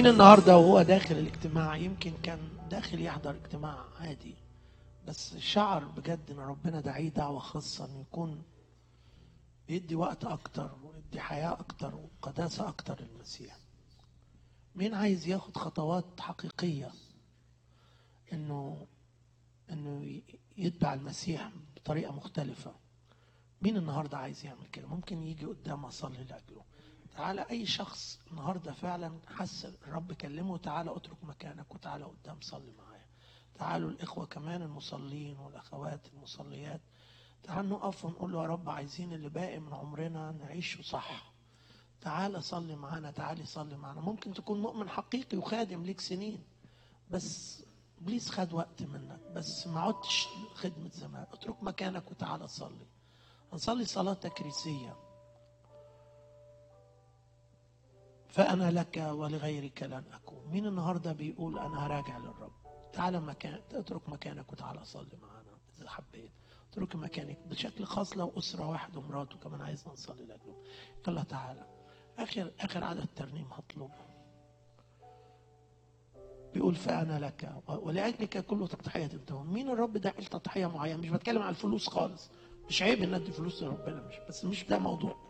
مين النهارده وهو داخل الاجتماع يمكن كان داخل يحضر اجتماع عادي بس شعر بجد ان ربنا دعيه دعوه خاصه انه يكون بيدي وقت اكتر ويدي حياه اكتر وقداسه اكتر للمسيح مين عايز ياخد خطوات حقيقيه انه انه ي- يتبع المسيح بطريقه مختلفه مين النهارده عايز يعمل كده ممكن يجي قدام اصلي لاجله تعالى اي شخص النهارده فعلا حس الرب كلمه تعالى اترك مكانك وتعالى قدام صلي معايا تعالوا الاخوه كمان المصلين والاخوات المصليات تعالوا نقف ونقول له يا رب عايزين اللي باقي من عمرنا نعيشه صح تعالى صلي معانا تعالي صلي معانا ممكن تكون مؤمن حقيقي وخادم ليك سنين بس ابليس خد وقت منك بس ما عدتش خدمه زمان اترك مكانك وتعالى صلي هنصلي صلاه تكريسيه فأنا لك ولغيرك لن أكون مين النهاردة بيقول أنا هراجع للرب تعالى مكان اترك مكانك وتعالى صلي معانا إذا حبيت اترك مكانك بشكل خاص لو أسرة واحد ومراته كمان عايزنا نصلي لأجله يلا تعالى آخر آخر عدد ترنيم هطلبه بيقول فأنا لك ولأجلك كل تضحية تنتهون مين الرب ده تضحية معينة مش بتكلم على الفلوس خالص مش عيب ان ادي فلوس لربنا مش بس مش ده موضوع